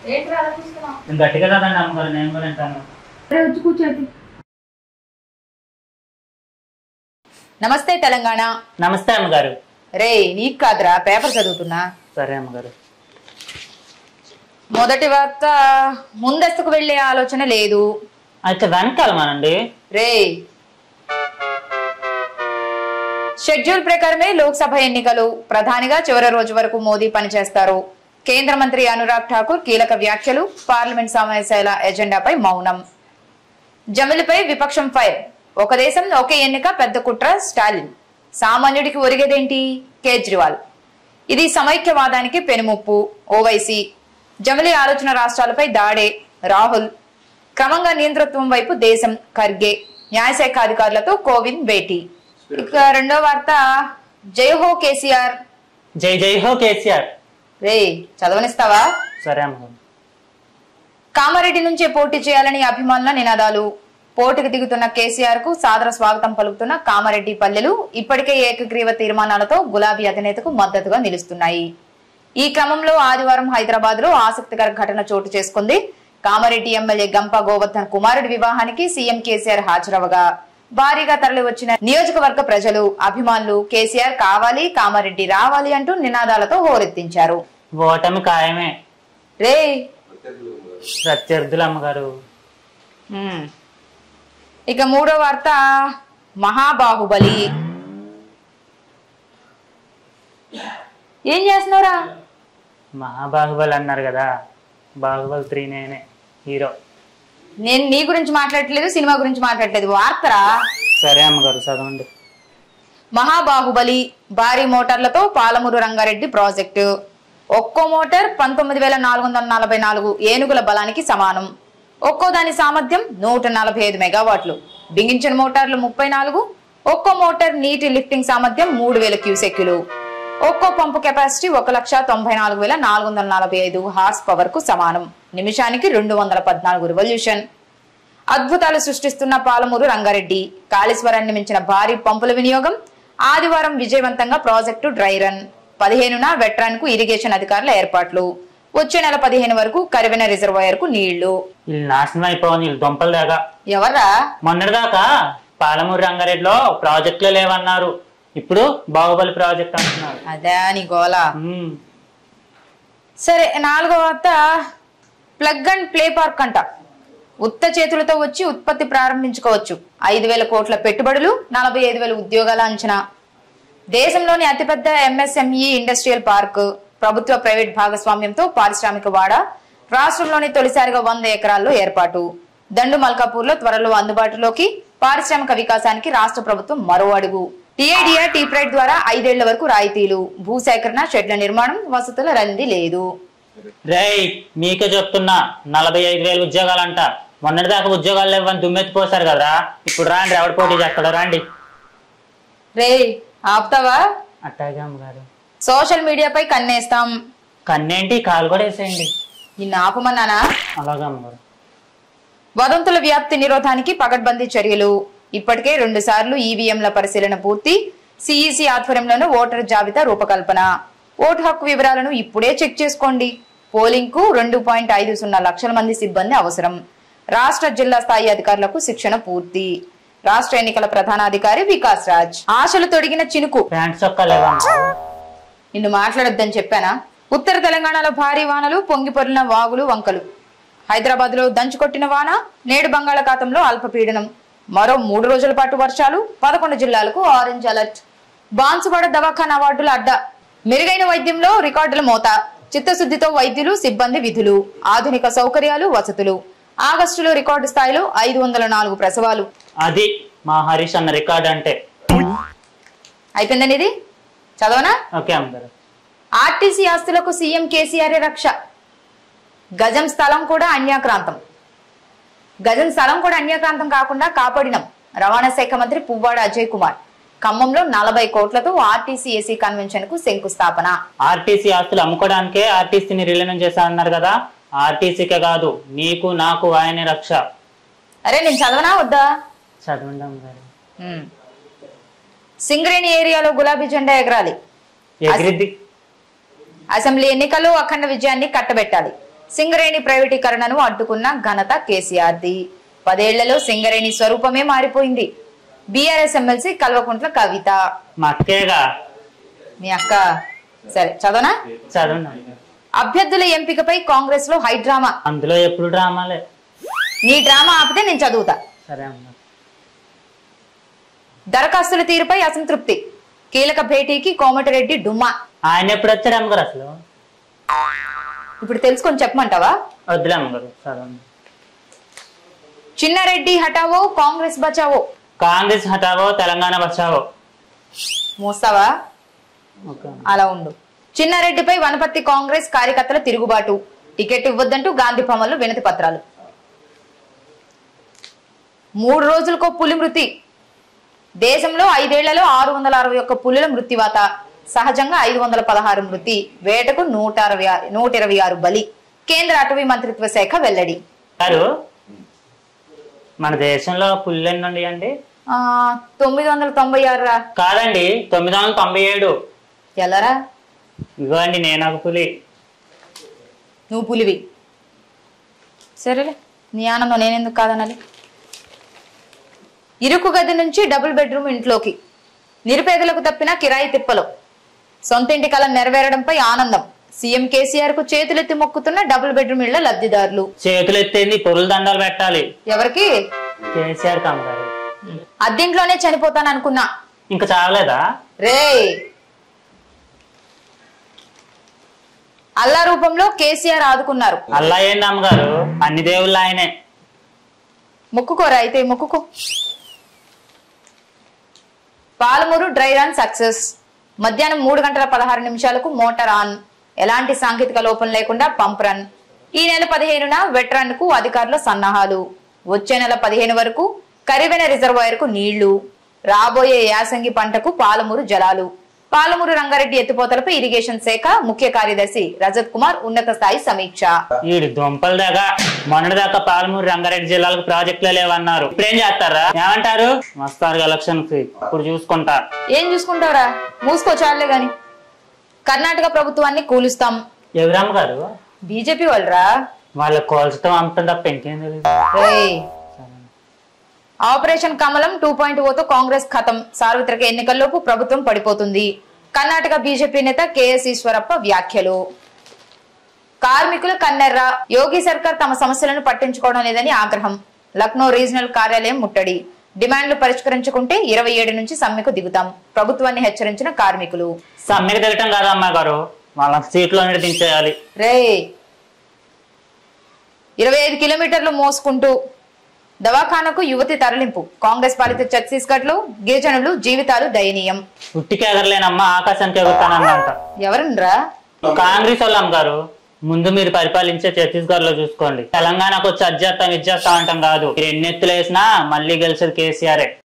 ఏంటి అలా చూస్తున్నావు నేను గట్టిగా చదవండి అమ్మగారు నేను కూడా వింటాను వచ్చి కూర్చోటి నమస్తే తెలంగాణ నమస్తే అమ్మగారు రే నీకు కాదురా పేపర్ చదువుతున్నా సరే అమ్మగారు మొదటి వార్త ముందస్తుకు వెళ్లే ఆలోచన లేదు అయితే వెనకాలమానండి రే షెడ్యూల్ ప్రకారమే లోక్సభ ఎన్నికలు ప్రధానిగా చివరి రోజు వరకు మోదీ పనిచేస్తారు కేంద్ర మంత్రి అనురాగ్ ఠాకూర్ కీలక వ్యాఖ్యలు పార్లమెంట్ సమావేశాల ఎజెండాపై మౌనం జమిలిపై విపక్షం ఫైర్ ఒక దేశం ఒకే ఎన్నిక పెద్ద కుట్ర స్టాలిన్ సామాన్యుడికి ఒరిగేదేంటి కేజ్రీవాల్ ఇది సమైక్యవాదానికి పెనుముప్పు ఓవైసీ జమిలి ఆలోచన రాష్ట్రాలపై దాడే రాహుల్ క్రమంగా నియంతృత్వం వైపు దేశం ఖర్గే న్యాయశాఖ అధికారులతో కోవింద్ భేటీ ఇక రెండో వార్త జై హో కేసీఆర్ జై జై హో కేసీఆర్ రే చదవనిస్తావా సరే అమ్మగారు కామారెడ్డి నుంచే పోటీ చేయాలని అభిమానుల నినాదాలు పోటీకి దిగుతున్న కేసీఆర్ కు సాదర స్వాగతం పలుకుతున్న కామారెడ్డి పల్లెలు ఇప్పటికే ఏకగ్రీవ తీర్మానాలతో గులాబీ అధినేతకు మద్దతుగా నిలుస్తున్నాయి ఈ క్రమంలో ఆదివారం హైదరాబాద్ లో ఆసక్తికర ఘటన చోటు చేసుకుంది కామారెడ్డి ఎమ్మెల్యే గంప గోవర్ధన్ కుమారుడి వివాహానికి సీఎం కేసీఆర్ హాజరవగా భారీగా తరలి వచ్చిన నియోజకవర్గ ప్రజలు అభిమానులు కేసీఆర్ కావాలి కామారెడ్డి రావాలి అంటూ నినాదాలతో హోరెత్తించారు ఓటమి ఖాయమే రే ప్రత్యర్థులు అమ్మగారు మ్మ్. ఇక మూడో వార్త మహాబాహుబలి ఏం చేస్తున్నావురా మహాబాహుబలి అన్నారు కదా బాహుబలి త్రీ నేనే హీరో నేను నీ గురించి మాట్లాడట్లేదు సినిమా గురించి మాట్లాడట్లేదు వార్తరా సరే అమ్మగారు చదవండి మహాబాహుబలి భారీ మోటార్లతో పాలమూరు రంగారెడ్డి ప్రాజెక్టు ఒక్కో మోటార్ పంతొమ్మిది వేల నాలుగు వందల నలభై నాలుగు ఏనుగుల బలానికి సమానం ఒక్కో దాని సామర్థ్యం నూట నలభై ఐదు మెగావాట్లు బిగించిన మోటార్లు ముప్పై నాలుగు ఒక్కో మోటార్ నీటి లిఫ్టింగ్ సామర్థ్యం మూడు వేల క్యూసెక్యులు ఒక్కో పంపు కెపాసిటీ ఒక లక్ష తొంభై నాలుగు వేల నాలుగు వందల నలభై ఐదు హార్స్ పవర్ కు సమానం నిమిషానికి రెండు వందల పద్నాలుగు రివల్యూషన్ అద్భుతాలు సృష్టిస్తున్న పాలమూరు రంగారెడ్డి కాళేశ్వరాన్ని మించిన భారీ పంపుల వినియోగం ఆదివారం విజయవంతంగా ప్రాజెక్టు డ్రై రన్ పదిహేనున వెట్రాన్ కు ఇరిగేషన్ అధికారుల ఏర్పాట్లు వచ్చే నెల పదిహేను వరకు కరివెన రిజర్వాయర్ కు నీళ్లు వీళ్ళు నాశనం అయిపోవాలి వీళ్ళు దుంపలు దాకా ఎవర్రా మొన్నటిదాకా పాలమూరు రంగారెడ్డిలో ప్రాజెక్టులు లేవన్నారు ఇప్పుడు బాహుబలి ప్రాజెక్ట్ అంటున్నారు అదే నీ గోల మ్మ్. సరే నాలుగో వార్త ప్లగ్ అండ్ ప్లే పార్క్ అంట ఉత్త చేతులతో వచ్చి ఉత్పత్తి ప్రారంభించుకోవచ్చు ఐదు వేల కోట్ల పెట్టుబడులు నలభై ఐదు వేల ఉద్యోగాల అంచనా దేశంలోని అతిపెద్ద ఎంఎస్ఎంఈ ఇండస్ట్రియల్ పార్క్ ప్రభుత్వ ప్రైవేట్ భాగస్వామ్యంతో పారిశ్రామిక వాడ రాష్ట్రంలోని తొలిసారిగా వంద ఎకరాల్లో ఏర్పాటు దండు మల్కాపూర్ లో త్వరలో అందుబాటులోకి పారిశ్రామిక వికాసానికి రాష్ట్ర ప్రభుత్వం మరో అడుగు టీఐడిఆ టీ ప్రైడ్ ద్వారా ఐదేళ్ల వరకు రాయితీలు భూసేకరణ షెడ్ల నిర్మాణం వసతుల రంది లేదు రేయ్ మీకే చెప్తున్నా నలభై ఐదు వేలు ఉద్యోగాలంట మొన్నటిదాకా ఉద్యోగాలు లేవని దుమ్మెత్తిపోసారు కదరా ఇప్పుడు రాండి ఎవడు పోటీ చేస్తాడో రాండి రే ఆపుతావా అట్టాగే అమ్మగారు సోషల్ మీడియాపై కన్నేస్తాం కన్నేంటి కాలు కూడా వేసేయండి నిన్ను ఆపమన్నానా అలాగే అమ్మగారు వదంతుల వ్యాప్తి నిరోధానికి పగడ్బందీ చర్యలు ఇప్పటికే రెండు సార్లు ఈవీఎంల పరిశీలన పూర్తి సిఈసి ఆధ్వర్యంలోనూ ఓటర్ జాబితా రూపకల్పన ఓటు హక్కు వివరాలను ఇప్పుడే చెక్ చేసుకోండి పోలింగ్ కు రెండు పాయింట్ ఐదు సున్నా లక్షల మంది సిబ్బంది అవసరం రాష్ట్ర జిల్లా స్థాయి అధికారులకు శిక్షణ పూర్తి రాష్ట్ర ఎన్నికల ప్రధానాధికారి వికాస్ రాజ్ ఆశలు తొడిగిన చినుకు ప్యాంట్ చొక్కా లేవమ్మా నిన్ను మాట్లాడొద్దని చెప్పానా ఉత్తర తెలంగాణలో భారీ వానలు పొంగిపొరిన వాగులు వంకలు హైదరాబాద్ లో దంచుకొట్టిన వాన నేడు బంగాళాఖాతంలో అల్పపీడనం మరో మూడు రోజుల పాటు వర్షాలు పదకొండు జిల్లాలకు ఆరెంజ్ అలర్ట్ బాన్సువాడ దవాఖానా వార్డుల అడ్డా మెరుగైన వైద్యంలో రికార్డుల మోత చిత్తశుద్ధితో వైద్యులు సిబ్బంది విధులు ఆధునిక సౌకర్యాలు వసతులు ఆగస్టులో రికార్డు స్థాయిలో ఐదు వందల నాలుగు ప్రసవాలు అది మా హరీష్ అన్న రికార్డ్ అంటే అయిపోయిందని ఇది చదవనా ఓకే అమ్మగారు ఆర్టీసీ ఆస్తులకు సీఎం కేసీఆర్ రక్ష గజం స్థలం కూడా అన్యాక్రాంతం గజం స్థలం కూడా అన్యాక్రాంతం కాకుండా కాపాడినం రవాణా శాఖ మంత్రి పువ్వాడ అజయ్ కుమార్ ఖమ్మంలో నలభై కోట్లతో ఆర్టీసీ ఏసీ కన్వెన్షన్ కు శంకుస్థాపన ఆర్టీసీ ఆస్తులు అమ్ముకోవడానికే ఆర్టీసీని విలీనం చేశారన్నారు కదా ఆర్టీసీకే కాదు నీకు నాకు ఆయనే రక్ష అరే నేను చదవనా వద్దా చదవండి అమ్మగారు ఉమ్. సింగరేణి ఏరియాలో గులాబీ జెండా ఎగరాలి ఎగిరిద్ది అసెంబ్లీ ఎన్నికల్లో అఖండ విజయాన్ని కట్టబెట్టాలి సింగరేణి ప్రైవేటీకరణను అడ్డుకున్న ఘనత కేసీఆర్ది పదేళ్లలో సింగరేణి స్వరూపమే మారిపోయింది బీఆర్ఎస్ ఎమ్మెల్సీ కల్వకుంట్ల కవిత మా అక్కేగా మీ అక్క సరే చదవనా చదువు అభ్యర్థుల ఎంపికపై కాంగ్రెస్ లో హైడ్రామా అందులో ఎప్పుడు డ్రామాలే నీ డ్రామా ఆపితే నేను చదువుతా సరే అమ్మా దరఖాస్తుల తీరుపై అసంతృప్తి కీలక భేటీకి కోమటిరెడ్డి డుమ్మా ఆయన ఎప్పుడు వచ్చారు అమ్మగారు అసలు ఇప్పుడు తెలుసుకొని చెప్పమంటావా వద్దులే అమ్మగారు చదవండి చిన్నారెడ్డి హటావో కాంగ్రెస్ బచావో కాంగ్రెస్ హటావో తెలంగాణ బచావో మోస్తావా ఓకే అలా ఉండు చిన్నారెడ్డిపై వనపర్తి కాంగ్రెస్ కార్యకర్తల తిరుగుబాటు టికెట్ ఇవ్వద్దంటూ గాంధీ భవన్లో వినతి పత్రాలు మూడు రోజులకో పులి మృతి దేశంలో ఐదేళ్లలో ఆరు వందల అరవై ఒక్క పులుల మృత్యువాత సహజంగా ఐదు వందల పదహారు మృతి వేటకు నూట అరవై ఆరు నూట ఇరవై ఆరు బలి కేంద్ర అటవీ మంత్రిత్వ శాఖ వెల్లడి గారు మన దేశంలో పుల్లు ఎన్ని ఉన్నాయండి ఆ, తొమ్మిది వందల తొంభై ఆరు రా కాదండి తొమ్మిది వందల తొంభై ఏడు ఎల్లరా ఇగో అండి నేను ఒక పులి నువ్వు పులివి సరేలే నీ ఆనందం నేనెందుకు కాదనాలి ఇరుకు గది నుంచి డబుల్ బెడ్రూమ్ ఇంట్లోకి నిరుపేదలకు తప్పిన కిరాయి తిప్పలు సొంత ఇంటి కల నెరవేరడంపై ఆనందం సీఎం కేసీఆర్ కు చేతులెత్తి మొక్కుతున్న డబుల్ బెడ్రూమ్ ఇళ్ల లబ్ధిదారులు చేతులు ఎత్తేంది పొరుల దండాలు పెట్టాలి ఎవరికి కేసీఆర్ కమ్మగారు అద్దెంట్లోనే చనిపోతాను అనుకున్నా ఇంకా చావలేదా రే అల్లా రూపంలో కేసీఆర్ ఆదుకున్నారు అల్లా ఏంది అమ్మగారు అన్ని దేవుళ్ళు ఆయనే మొక్కుకోరా అయితే మొక్కుకో పాలమూరు డ్రై రన్ సక్సెస్ మధ్యాహ్నం మూడు గంటల పదహారు నిమిషాలకు మోటార్ ఆన్ ఎలాంటి సాంకేతిక లోపం లేకుండా పంప్ రన్ ఈ నెల పదిహేనున వెట్ రన్ కు అధికారుల సన్నాహాలు వచ్చే నెల పదిహేను వరకు కరివెన రిజర్వాయర్ కు నీళ్లు రాబోయే యాసంగి పంటకు పాలమూరు జలాలు పాలమూరు రంగారెడ్డి ఎత్తిపోతలపై ఇరిగేషన్ శాఖ ముఖ్య కార్యదర్శి రజత్ కుమార్ ఉన్నత స్థాయి సమీక్ష వీడు దుంపల దాకా మొన్నటి దాకా పాలమూరు రంగారెడ్డి జిల్లాలకు ప్రాజెక్టులు లేవన్నారు ఇప్పుడు ఏం చేస్తారా ఏమంటారు వస్తారు ఎలక్షన్ కి ఇప్పుడు చూసుకుంటా ఏం చూసుకుంటావురా మూసుకో చాలే గాని కర్ణాటక ప్రభుత్వాన్ని కూలుస్తాం ఎవరమ్మ గారు బీజేపీ వాళ్ళరా వాళ్ళ కోల్చడం అమ్మటం తప్ప ఇంకేం తెలియదు రేయ్. ఆపరేషన్ కమలం టూ పాయింట్ ఓతో కాంగ్రెస్ ఖతం సార్వత్రిక ఎన్నికల్లోపు ప్రభుత్వం పడిపోతుంది కర్ణాటక బీజేపీ నేత కేఎస్ ఈశ్వరప్ప వ్యాఖ్యలు కార్మికుల కన్నెర్ర యోగి సర్కార్ తమ సమస్యలను పట్టించుకోవడం లేదని ఆగ్రహం లక్నో రీజనల్ కార్యాలయం ముట్టడి డిమాండ్లు పరిష్కరించుకుంటే ఇరవై ఏడు నుంచి సమ్మెకు దిగుతాం ప్రభుత్వాన్ని హెచ్చరించిన కార్మికులు సమ్మెకి దిగటం కాదు అమ్మ గారు వాళ్ళ సీట్లో దించేయాలి రే ఇరవై ఐదు కిలోమీటర్లు మోసుకుంటూ దవాఖానకు యువతి తరలింపు కాంగ్రెస్ పాలిత ఛత్తీస్గఢ్ లో గిరిజనులు జీవితాలు దయనీయం ఉట్టికి ఎగరలేనమ్మా ఆకాశానికి ఎగురుతానన్నంట ఎవరుండ్రా కాంగ్రెస్ వాళ్ళు అమ్మగారు ముందు మీరు పరిపాలించే ఛత్తీస్గఢ్ లో చూసుకోండి తెలంగాణకు వచ్చి అధ్యత్తం ఇచ్చేస్తాం అంటాం కాదు మీరు ఎన్ని ఎత్తులు వేసినా మళ్ళీ గెలిచేది కేసీఆర్